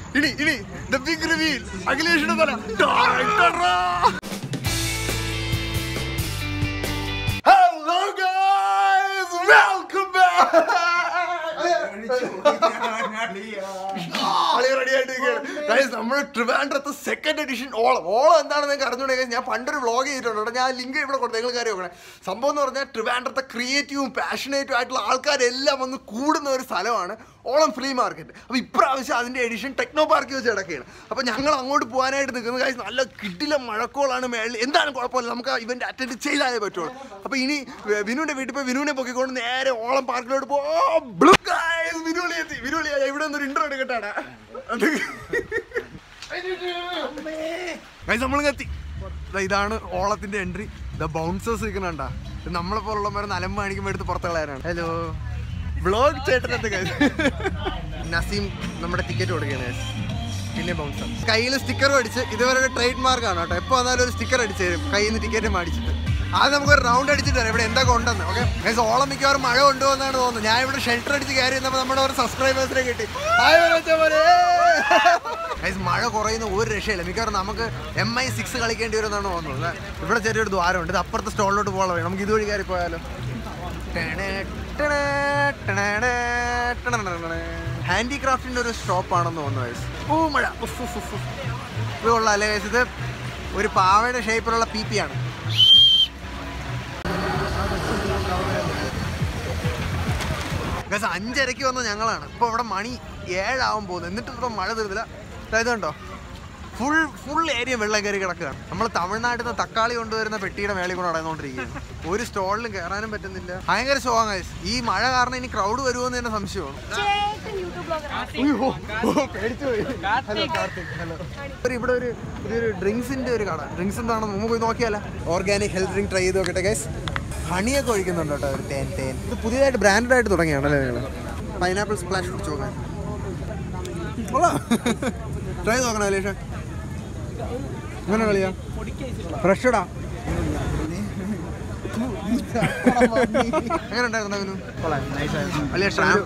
ഇനി ഇനി the big reveal അഖിലേഷിന്റെ തല ഹലോ ഗൈസ് വെൽക്കം നമ്മുടെ ട്രിവാൻഡ്രത്ത് സെക്കൻഡ് എഡിഷൻ ഓളം ഓളം എന്താണെന്ന് നിങ്ങൾക്ക് അറിഞ്ഞുകൊണ്ടെങ്കിൽ ഞാൻ പണ്ടൊരു വ്ളോഗ് ചെയ്തിട്ടുണ്ട് കേട്ടോ. ഞാൻ ലിങ്ക് ഇവിടെ കൊടുത്തു നിങ്ങൾ കാര്യം നോക്കണേ സംഭവം എന്ന് പറഞ്ഞാൽ ട്രിവാൻഡ്രത്തെ ക്രിയേറ്റീവും പാഷനേറ്റും ആയിട്ടുള്ള ആൾക്കാരെല്ലാം വന്ന് കൂടുന്ന ഒരു സ്ഥലമാണ് ഓളം ഫ്രീ മാർക്കറ്റ് അപ്പോൾ ഇപ്രാവശ്യം അതിൻ്റെ എഡിഷൻ ടെക്നോ പാർക്കിൽ വെച്ച് കിടക്കുകയാണ് അപ്പോൾ ഞങ്ങൾ അങ്ങോട്ട് പോകാനായിട്ട് നിൽക്കുന്ന കാര്യം നല്ല കിടില മഴക്കോളാണ് മേളിൽ എന്താണ് കുഴപ്പമില്ല നമുക്ക് ആ ഇവന്റ് അറ്റൻഡ് ചെയ്താലേ പറ്റുള്ളൂ അപ്പോൾ ഇനി വി- വിനുവിൻ്റെ വീട്ടിൽ പോയി വിനുവിനെ പൊക്കിക്കൊണ്ട് നേരെ ഓളം പാർക്കിലോട്ട് പോ വിനുവിളി എത്തി വിനുവിളി ഇവിടെ നിന്നൊരു ഇൻട്രോ എടുക്കട്ടാടാ നമ്മൾ എത്തി ദാ ഇതാണ് ഓളത്തിന്റെ എൻട്രി ദ ബൗൺസേഴ്സ് നിൽക്കുന്നുണ്ടാ നമ്മളെ പോലുള്ളവരെ നലമ്പ് കാണിക്കുമ്പോൾ എടുത്ത് പുറത്ത് കളയാനാണ് ഹലോ വ്ളോഗ് ചേട്ടനത്തെ നസീം നമ്മുടെ ടിക്കറ്റ് കൊടുക്കുകയാണ് guys. പിന്നെ ബൗൺസർ കയ്യിൽ സ്റ്റിക്കർ അടിച്ച് ഇതുവരെ ഒരു ട്രേഡ് മാർക്കാണ് കേട്ടോ എപ്പോൾ വന്നാലും ഒരു സ്റ്റിക്കർ അടിച്ചു തരും കയ്യിൽ നിന്ന് ടിക്കറ്റ് മേടിച്ചിട്ട് അത് നമുക്ക് ഒരു റൗണ്ട് അടിച്ചിട്ട് തരാം ഇവിടെ എന്തൊക്കെ ഉണ്ടെന്ന് ഓക്കെ ഗൈസ് ഓളം മിക്കവാറും മഴ കൊണ്ടുവന്നാണ് തോന്നുന്നത് ഞാൻ ഇവിടെ ഷെൽട്ടർ അടിച്ച് കയറി വന്നപ്പോൾ നമ്മുടെ ഒരു സബ്സ്ക്രൈബേഴ്സിനെ കിട്ടി ഹായ് വരച്ച പോലെ ഗൈസ് മഴ കുറയുന്ന ഒരു രക്ഷയില്ല മിക്കവാറും നമുക്ക് എം ഐ സിക്സ് കളിക്കേണ്ടി വരുമെന്നാണ് തോന്നുന്നത് അല്ലേ? ഇവിടെ ചെറിയൊരു ദ്വാരമുണ്ട് ഇത് അപ്പുറത്തെ സ്റ്റോളിലോട്ട് പോകാൻ വഴി നമുക്ക് ഇതുവഴി കയറി പോയാലോ ഹാൻഡിക്രാഫ്റ്റിന്റെ ഒരു ഷോപ്പാണെന്ന് തോന്നുന്നു guys. ഓ മഴ ഉഫ്, ഉഫ്, ഉഫ്, ഉഫ്. ഇത് കൊള്ളാം അല്ലേ guys? ഇത് ഒരു പാവയുടെ ഷേപ്പിലുള്ള പി പി ആണ് ഗസ് അഞ്ചരയ്ക്ക് വന്ന ഞങ്ങളാണ് ഇപ്പൊ ഇവിടെ മണി ഏഴാവാൻ പോകുന്നത് എന്നിട്ട് ഇവിടെ മഴ തീർന്നില്ല അതായത് കണ്ടോ ഫുൾ ഫുൾ ഏരിയ വെള്ളം കയറി കിടക്കുകയാണ് നമ്മൾ തമിഴ്നാട്ടിൽ നിന്ന് തക്കാളി കൊണ്ടുവരുന്ന പെട്ടിയുടെ മേളിൽ കൂടെ നടന്നുകൊണ്ടിരിക്കുകയാണ് ഒരു സ്റ്റോളിലും കയറാനും പറ്റുന്നില്ല ഭയങ്കര ഷോങ് ആയി ഈ മഴ കാരണം ഇനി ക്രൗഡ് വരുമോ എന്ന് തന്നെ സംശയമാണ് ചേട്ടൻ യൂട്യൂബ് ബ്ലോഗറാണ് ഉയ്യോ, ഓ, പേടിച്ചുപോയി. Hello, Karthik, hello. ഒരു ഇവിടെ ഒരു ഒരു ഡ്രിങ്ക്സിന്റെ ഒരു കട ഡ്രിങ്ക്സ് എന്താണെന്ന് നമുക്ക് പോയി നോക്കിയാലോ ഓർഗാനിക് ഹെൽത്ത് ഡ്രിങ്ക് ട്രൈ ചെയ്ത് നോക്കട്ടെ ഗൈസ് ഹണിയൊക്കെ ഒഴിക്കുന്നുണ്ട് കേട്ടോ ഒരു തേൻ തേൻ ഇത് പുതിയതായിട്ട് ബ്രാൻഡഡ് ആയിട്ട് തുടങ്ങിയാണല്ലേ നിങ്ങൾ പൈനാപ്പിൾ സ്പ്ലാഷ് കുടിച്ച് നോക്കാൻ ട്രൈ നോക്കണം അലേഷ ഇങ്ങനെ കളിയാ ഫ്രഷടാ എങ്ങനെ ഉണ്ടായിരുന്നു അവനു വലിയ ഷ്രാം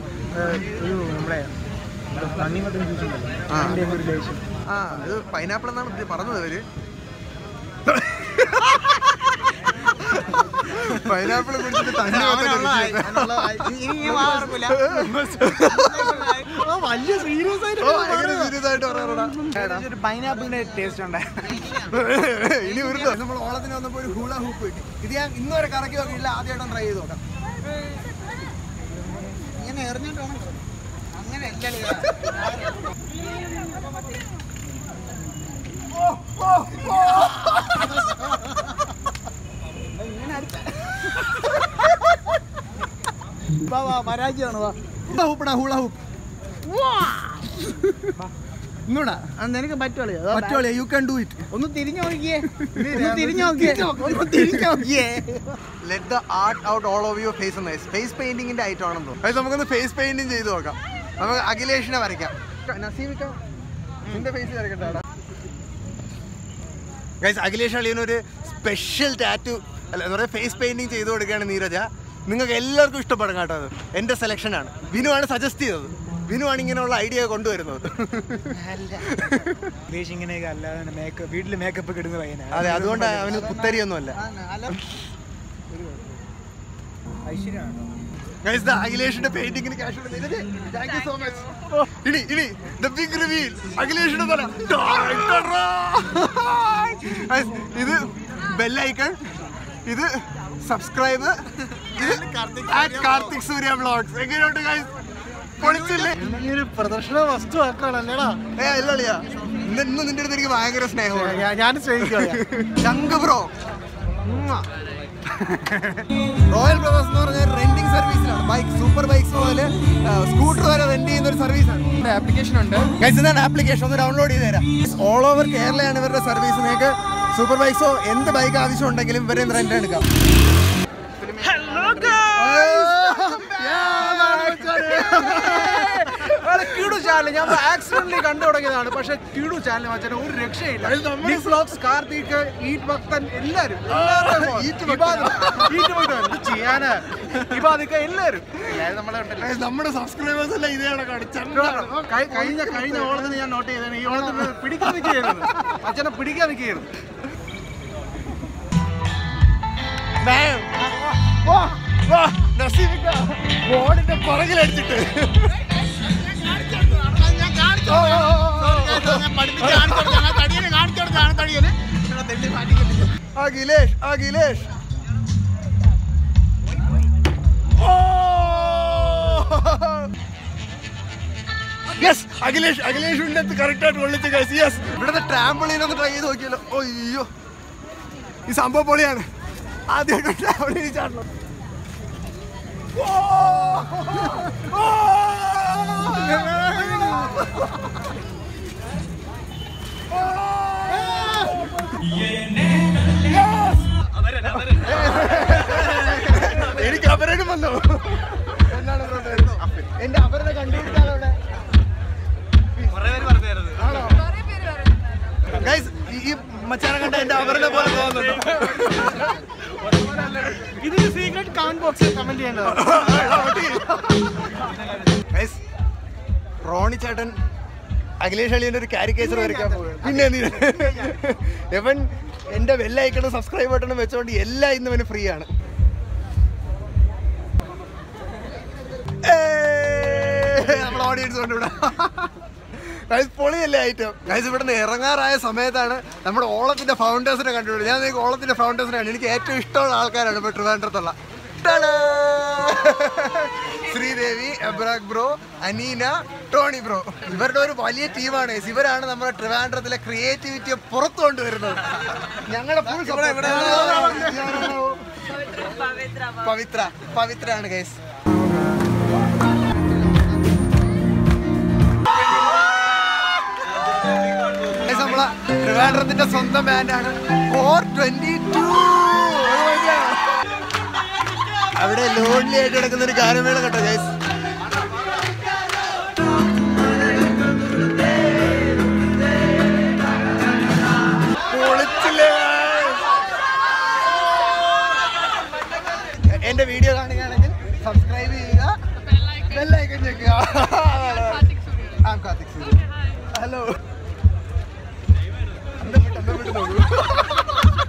ആ. ആ ഇത് പൈനാപ്പിൾ എന്നാണ് ഇത് പറഞ്ഞത് അവര് പൈനാപ്പിൾ കുടിച്ചിട്ട് തണ്ണി വലിയ സീരിയസ് സീരിയസ് ആയിട്ട് പറയാറടാ ഒരു പൈനാപ്പിളിന്റെ ടേസ്റ്റ് ഉണ്ട് ഇനി ഒരു നമ്മൾ ഓളത്തിന് വന്നപ്പോ ഒരു ഹൂള ഹൂപ്പ് കിട്ടി ഇത് ഞാൻ ഇന്ന് വരെ കറക്കി നോക്കിയില്ല ആദ്യമായിട്ടും ട്രൈ ചെയ്ത് നോക്കാം ഇങ്ങനെ എറിഞ്ഞിട്ടാണ് അങ്ങനെ പരാജയമാണ് വാ ഹൂള ഹൂപ്പടാ ഹൂള ഹൂപ്പ് ഇന്നൂടാ നിനക്ക് പറ്റുള്ളൂ പറ്റുള്ളൂ യു ക്യാൻ ഡു ഇറ്റ് ഒന്ന് തിരിഞ്ഞു നോക്കിയേ ഒന്ന് തിരിഞ്ഞു നോക്കിയേ ഒന്ന് തിരിഞ്ഞു നോക്കിയേ let the art out all of your face nice face പെയിന്റിങ്ങിന്റെ ഐറ്റം ആണെന്ന് തോന്നുന്നു അത് നമുക്കൊന്ന് ഫേസ് പെയിന്റിങ് ചെയ്ത് നോക്കാം നമുക്ക് അഖിലേഷിനെ വരയ്ക്കാം നസീമിക്ക നിന്റെ ഫേസ് വരയ്ക്കട്ടാടാ ഗൈസ് അഖിലേഷ് അളിയനൊരു സ്പെഷ്യൽ ടാറ്റു അല്ല എന്താ പറയുക ഫേസ് പെയിന്റിങ് ചെയ്ത് കൊടുക്കുകയാണ് നീരജ നിങ്ങൾക്ക് എല്ലാവർക്കും ഇഷ്ടപ്പെടും കേട്ടോ അത് എൻ്റെ സെലക്ഷനാണ് വിനുവാണ് സജസ്റ്റ് ചെയ്തത് വിനുവാണ് ഇങ്ങനെയുള്ള ഐഡിയ കൊണ്ടുവരുന്നത് ദേശം ഇങ്ങനെയൊക്കെ അല്ലാതെ മേക്കപ്പ് വീട്ടില് മേക്കപ്പ് ഒക്കെ ഇടുന്ന പയ്യനാ അതെ അതുകൊണ്ട് അവന് പുത്തരിയൊന്നുമല്ല ഐശ്വര്യമാണോ ഗൈസ് ദ അഖിലേഷിന്റെ പെയിന്റിങ്ങിന് cash thank you so much ഇനി ഇനി ദ ബിഗ് റിവീൽ അഖിലേഷിന്റെ തല Guys, ഇത് ബെൽ ഐക്കൺ ഇത് സബ്സ്ക്രൈബ് ഇത് കാർത്തിക് സൂര്യ ബ്ലോഗ്സ് എങ്ങനെയുണ്ട് ഗൈസ് പൊളിച്ചില്ലേ ഒരു പ്രദർശന വസ്തു ആക്കാണല്ലേടാ ഏ അല്ലളിയാ ഇന്ന് ഇന്ന് നിന്റെ അടുത്ത് എനിക്ക് ഭയങ്കര സ്നേഹമാണ് ഞാൻ ശ്രമിക്കുക ശംഖ് ബ്രോ റോയൽ ബ്രദേഴ്സ് എന്ന് പറഞ്ഞ റെന്റിംഗ് സർവീസിലാണ് ബൈക്ക് സൂപ്പർ ബൈക്സ് പോലെ സ്കൂട്ടർ വരെ റെന്റ് ചെയ്യുന്ന ഒരു സർവീസാണ് ആപ്ലിക്കേഷൻ ഉണ്ട് ഗൈസ് ഇതാണ് ആപ്ലിക്കേഷൻ ഒന്ന് ഡൗൺലോഡ് ചെയ്ത് തരാം ഓൾ ഓവർ കേരളയാണ് ഇവരുടെ സർവീസ് നിങ്ങൾക്ക് സൂപ്പർ ബൈക്സോ എന്ത് ബൈക്ക് ആവശ്യം ഉണ്ടെങ്കിലും ഇവരെ റെന്റ് എടുക്കാം ഹലോ വളരെ കിടു ചാനൽ ഞാൻ ആക്സിഡന്റലി കണ്ടു തുടങ്ങിയതാണ് പക്ഷെ കിടു ചാനൽ മച്ചാൻ ഒരു രക്ഷയില്ല ഈ വ്ലോഗ്സ് കാർത്തിക് ഈറ്റ് ഭക്തൻ എല്ലാരും എല്ലാവരും ഈറ്റ് ഇബാദ് ഈറ്റ് ഭക്തൻ എന്ത് ചെയ്യാനാ ഇബാദിക്ക എല്ലാരും എല്ലാവരും നമ്മളെ ഉണ്ടല്ലോ Guys, നമ്മുടെ സബ്സ്ക്രൈബേഴ്സ് എല്ലാം ഇതേ കണക്കാണ് കഴി- കഴിഞ്ഞ കഴിഞ്ഞ ഓണത്തിന് ഞാൻ നോട്ട് ചെയ്തതാണ് ഈ ഓണത്തിന് പിടിക്കാൻ നിൽക്കുകയായിരുന്നു അച്ഛനെ പിടിക്കാൻ നിൽക്കുകയായിരുന്നു ബോർഡിന്റെ പുറകിലടിച്ചിട്ട് അഖിലേഷ് അഖിലേഷ് യെസ് അഖിലേഷ് അഖിലേഷ് ഉന്നത്ത് കറക്റ്റ് ആയിട്ട് കൊള്ളിച്ച് കഴിച്ചു യെസ് ഇവിടുത്തെ ട്രാമ്പിളിൻ ഒന്ന് ട്രൈ ചെയ്ത് നോക്കിയല്ലോ അയ്യോ ഈ സംഭവം പൊളിയാണ് ആദ്യമായിട്ട് ട്രാമ്പിളിൻ ചാടണം എനിക്ക് അപരണം വന്നു എന്നാണ് ബ്രോ പേര്? എന്റെ അപരനെ കണ്ടുപിടിച്ചാലോ അവിടെ ആണോ ഗൈസ് ഈ മച്ചാനെ കണ്ട എന്റെ അപരനെ പോലെ തോന്നുന്നുണ്ട് ഇതിന് സീക്രട്ട് കമന്റ് ബോക്സിൽ കമന്റ് ചെയ്യേണ്ടത് ഗൈസ് റോണി ചേട്ടൻ അഖിലേഷ് അളിയന്റെ ഒരു കാരിക്കേച്ചർ വരയ്ക്കാൻ പോകുകയാണ് പിന്നെ നീ എവൻ എന്റെ വെല്ലയക്കണം സബ്സ്ക്രൈബ് ബട്ടണും വെച്ചോണ്ട് എല്ലാം ഇന്ന് ഇവന് ഫ്രീ ആണ് ഏയ്! നമ്മുടെ ഓഡിയൻസ് ഉണ്ട് ഇവിടെ ഗൈസ് പൊളിയല്ലേ ഐറ്റം ഗൈസ് ഇവിടെ നിന്ന് ഇറങ്ങാറായ സമയത്താണ് നമ്മുടെ ഓളത്തിന്റെ ഫൗണ്ടേഴ്സിനെ കണ്ടുപിടിച്ചത് ഞാൻ നിങ്ങൾക്ക് ഓളത്തിന്റെ ഫൗണ്ടേഴ്സിനാണ് എനിക്ക് ഏറ്റവും ഇഷ്ടമുള്ള ആൾക്കാരാണ് ഇപ്പോൾ ട്രിവാൻഡ്രത്തുള്ള ടാടാ! ശ്രീദേവി എബ്രാക് ബ്രോ അനീന ടോണി ബ്രോ ഇവരുടെ ഒരു വലിയ ടീമാണ് guys. ഇവരാണ് നമ്മുടെ ട്രിവാൻഡ്രത്തിലെ ക്രിയേറ്റിവിറ്റിയെ പുറത്തു കൊണ്ടുവരുന്നത് ഞങ്ങളുടെ ഫുൾ പവിത്ര പവിത്ര ആണ് ഗൈസ് Guys, നമ്മളെ ട്രിവാൻഡ്രത്തിന്റെ സ്വന്തം ബാൻഡാണ് ഫോർ ട്വന്റി ടു അവിടെ ലോൺലി ആയിട്ട് കിടക്കുന്ന ഒരു ഗാനമേള കേട്ടോ ഗൈസ് പൊളിച്ചില്ലേ guys? എന്റെ വീഡിയോ കാണുകയാണെങ്കിൽ സബ്സ്ക്രൈബ് ചെയ്യുക ബെല്ലൈക്കൻ ഞെക്കുക ആ കാർത്തിക് സൂര്യ ഹലോ അന്തം വിട്ട് അന്തം വിട്ട് നോക്കൂ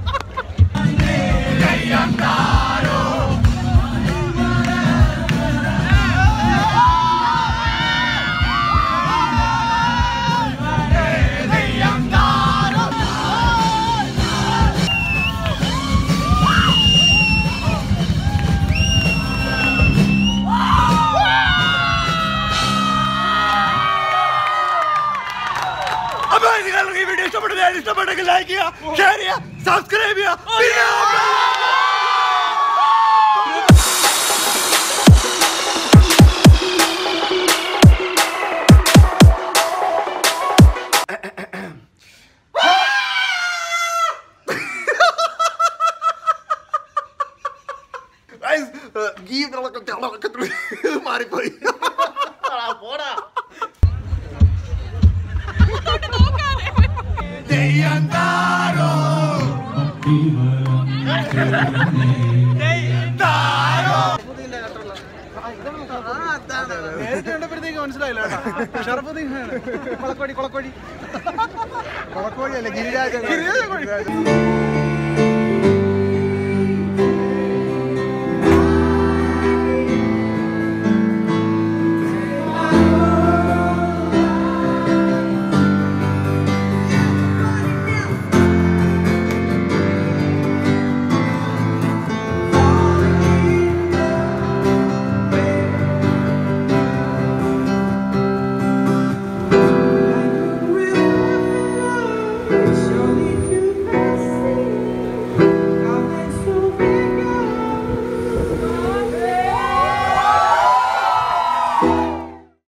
അപ്പൊ നിങ്ങൾക്ക് ഈ വീഡിയോ ഇഷ്ടപ്പെട്ടെങ്കിൽ ഇഷ്ടപ്പെട്ടെങ്കിൽ ലൈക്ക് ചെയ്യുക ഷെയർ ചെയ്യുക സബ്സ്ക്രൈബ് ചെയ്യുക പിന്നെ Guys, uh, ഗീ വിളക്ക് ചളക്ക് മാറിപ്പോയി പോടാ നേരിട്ട് കണ്ടപ്പോഴത്തേക്ക് മനസ്സിലായില്ല കേട്ടോ ഷറഫുദ്ദീൻ ഖാനാണ്. കൊളക്കോടി കൊളക്കോടി കൊളക്കോഴിയല്ല ഗിരിരാജൻ ഗിരിരാജൻ കോഴി.